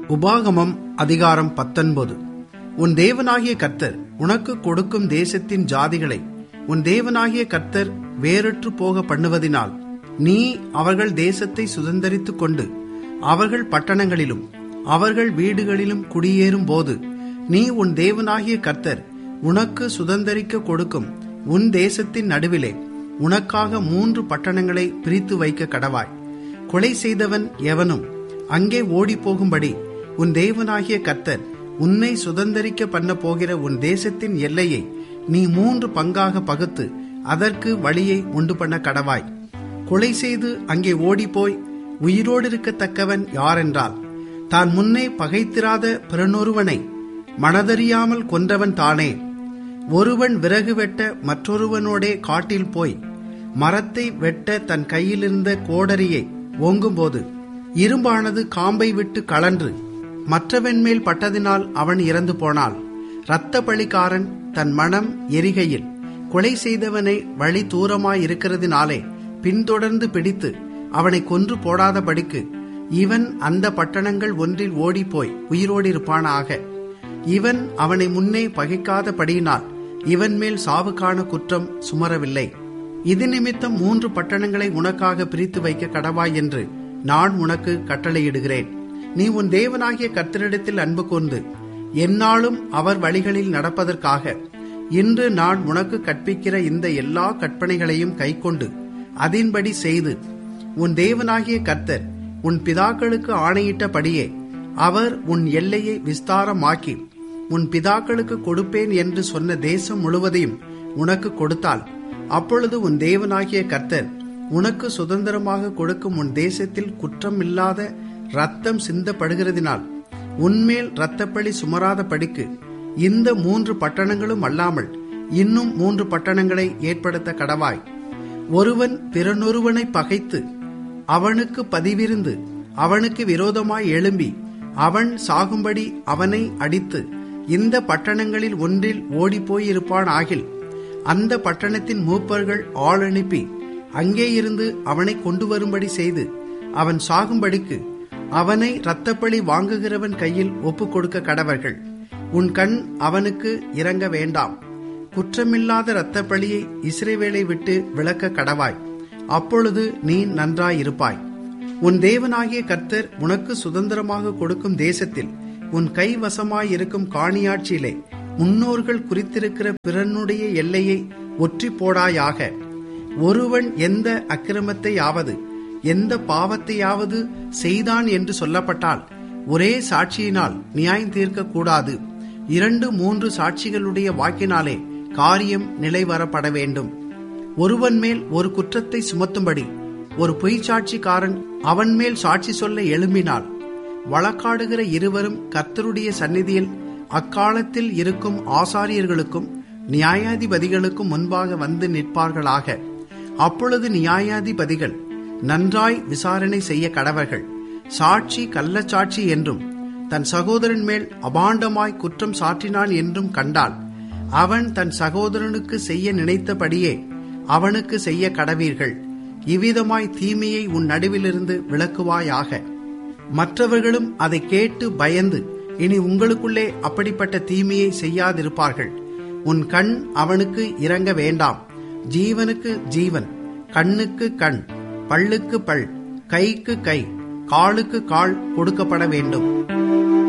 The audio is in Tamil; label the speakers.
Speaker 1: உபாகமம் அதிகாரம் பத்தொன்பது உன் தேவனாகிய கர்த்தர் உனக்கு கொடுக்கும் தேசத்தின் ஜாதிகளை உன் தேவனாகிய கர்த்தர் வேறற்று போக பண்ணுவதினால் நீ அவர்கள் தேசத்தை சுதந்தரித்துக் கொண்டு அவர்கள் பட்டணங்களிலும் அவர்கள் வீடுகளிலும் குடியேறும் போது நீ உன் தேவனாகிய கர்த்தர் உனக்கு சுதந்தரிக்க கொடுக்கும் உன் தேசத்தின் நடுவிலே உனக்காக மூன்று பட்டணங்களை பிரித்து வைக்க கடவாய் கொலை செய்தவன் எவனும் அங்கே ஓடிப்போகும்படி உன் தேவனாகிய கர்த்தர் உன்னை சுதந்தரிக்க பண்ண போகிற உன் தேசத்தின் எல்லையை நீ மூன்று பங்காக பகுத்து அதற்கு வழியை உண்டு பண்ண கடவாய் கொலை செய்து அங்கே ஓடிப்போய் உயிரோடு இருக்கத்தக்கவன் யாரென்றால் தான் முன்னே பகைத்திராத பிறனொருவனை மனதறியாமல் கொன்றவன் தானே ஒருவன் விறகு வெட்ட மற்றொருவனோடே காட்டில் போய் மரத்தை வெட்ட தன் கையிலிருந்த கோடரியை ஓங்கும்போது இரும்பானது காம்பை விட்டு கலன்று மற்றவன் மேல் பட்டதினால் அவன் இறந்து போனாள் இரத்த பழிக்காரன் தன் மனம் எரிகையில் கொலை செய்தவனை வழி தூரமாயிருக்கிறதினாலே பின்தொடர்ந்து பிடித்து அவனை கொன்று போடாதபடிக்கு இவன் அந்த பட்டணங்கள் ஒன்றில் ஓடிப்போய் உயிரோடிருப்பானாக இவன் அவனை முன்னே பகைக்காதபடியினால் இவன் மேல் சாவுக்கான குற்றம் சுமரவில்லை இது நிமித்தம் மூன்று பட்டணங்களை உனக்காக பிரித்து வைக்க கடவாய் என்று நான் உனக்கு கட்டளையிடுகிறேன் நீ உன் தேவனாகிய கர்த்தரிடத்தில் அன்பு கூர்ந்து எந்நாளும் அவர் வழிகளில் நடப்பதற்காக இன்று நான் உனக்கு கற்பிக்கிற இந்த எல்லா கற்பனைகளையும் கைக்கொண்டு அதின்படி செய்து உன் தேவனாகிய கர்த்தர் உன் பிதாக்களுக்கு ஆணையிட்டபடியே அவர் உன் எல்லையை விஸ்தாரமாக்கி உன் பிதாக்களுக்கு கொடுப்பேன் என்று சொன்ன தேசம் முழுவதையும் உனக்கு கொடுத்தால் அப்பொழுது உன் தேவனாகிய கர்த்தர் உனக்கு சுதந்திரமாக கொடுக்கும் உன் தேசத்தில் குற்றமில்லாத ரத்தம் சிந்தப்படுகிறதினால் உன்மேல் இரத்தப்பழி சுமராத படிக்கு இந்த மூன்று பட்டணங்களும் அல்லாமல் இன்னும் மூன்று பட்டணங்களை ஏற்படுத்த கடவாய் ஒருவன் பிறனொருவனை பகைத்து அவனுக்கு பதிவிருந்து அவனுக்கு விரோதமாய் எழும்பி அவன் சாகும்படி அவனை அடித்து இந்த பட்டணங்களில் ஒன்றில் ஓடிப்போயிருப்பான் ஆகில் அந்த பட்டணத்தின் மூப்பர்கள் ஆள் அனுப்பி அங்கே இருந்து அவனை கொண்டு வரும்படி செய்து அவன் சாகும்படிக்கு அவனை இரத்தப்பழி வாங்குகிறவன் கையில் ஒப்புக் கொடுக்க கடவர்கள் உன் கண் அவனுக்கு இறங்க வேண்டாம் குற்றமில்லாத இரத்தப்பழியை இஸ்ரேவேலை விட்டு விளக்க கடவாய் அப்பொழுது நீ நன்றாயிருப்பாய் உன் தேவனாகிய கர்த்தர் உனக்கு சுதந்திரமாக கொடுக்கும் தேசத்தில் உன் கைவசமாயிருக்கும் காணியாட்சியிலே முன்னோர்கள் குறித்திருக்கிற பிறனுடைய எல்லையை ஒற்றி போடாயாக ஒருவன் எந்த அக்கிரமத்தையாவது எந்த பாவத்தையாவது செய்தான் என்று சொல்லப்பட்டால் ஒரே சாட்சியினால் நியாயம் தீர்க்க கூடாது இரண்டு மூன்று சாட்சிகளுடைய வாக்கினாலே காரியம் நிலைவரப்பட வேண்டும் ஒருவன் மேல் ஒரு குற்றத்தை சுமத்தும்படி ஒரு பொய் சாட்சிக்காரன் அவன் மேல் சாட்சி சொல்ல எழும்பினால் வழக்காடுகிற இருவரும் கர்த்தருடைய சந்நிதியில் அக்காலத்தில் இருக்கும் ஆசாரியர்களுக்கும் நியாயாதிபதிகளுக்கும் முன்பாக வந்து நிற்பார்களாக அப்பொழுது நியாயாதிபதிகள் நன்றாய் விசாரணை செய்ய கடவர்கள் சாட்சி கள்ளச்சாட்சி என்றும் தன் சகோதரன் மேல் அபாண்டமாய் குற்றம் சாற்றினான் என்றும் கண்டால் அவன் தன் சகோதரனுக்கு செய்ய நினைத்தபடியே அவனுக்கு செய்ய கடவீர்கள் இவ்விதமாய் தீமையை உன் நடுவிலிருந்து விளக்குவாயாக மற்றவர்களும் அதை கேட்டு பயந்து இனி உங்களுக்குள்ளே அப்படிப்பட்ட தீமையை செய்யாதிருப்பார்கள் உன் கண் அவனுக்கு இறங்க வேண்டாம் ஜீவனுக்கு ஜீவன் கண்ணுக்கு கண் பல்லுக்கு பல் கைக்கு கை காலுக்கு கால் கொடுக்கப்பட வேண்டும்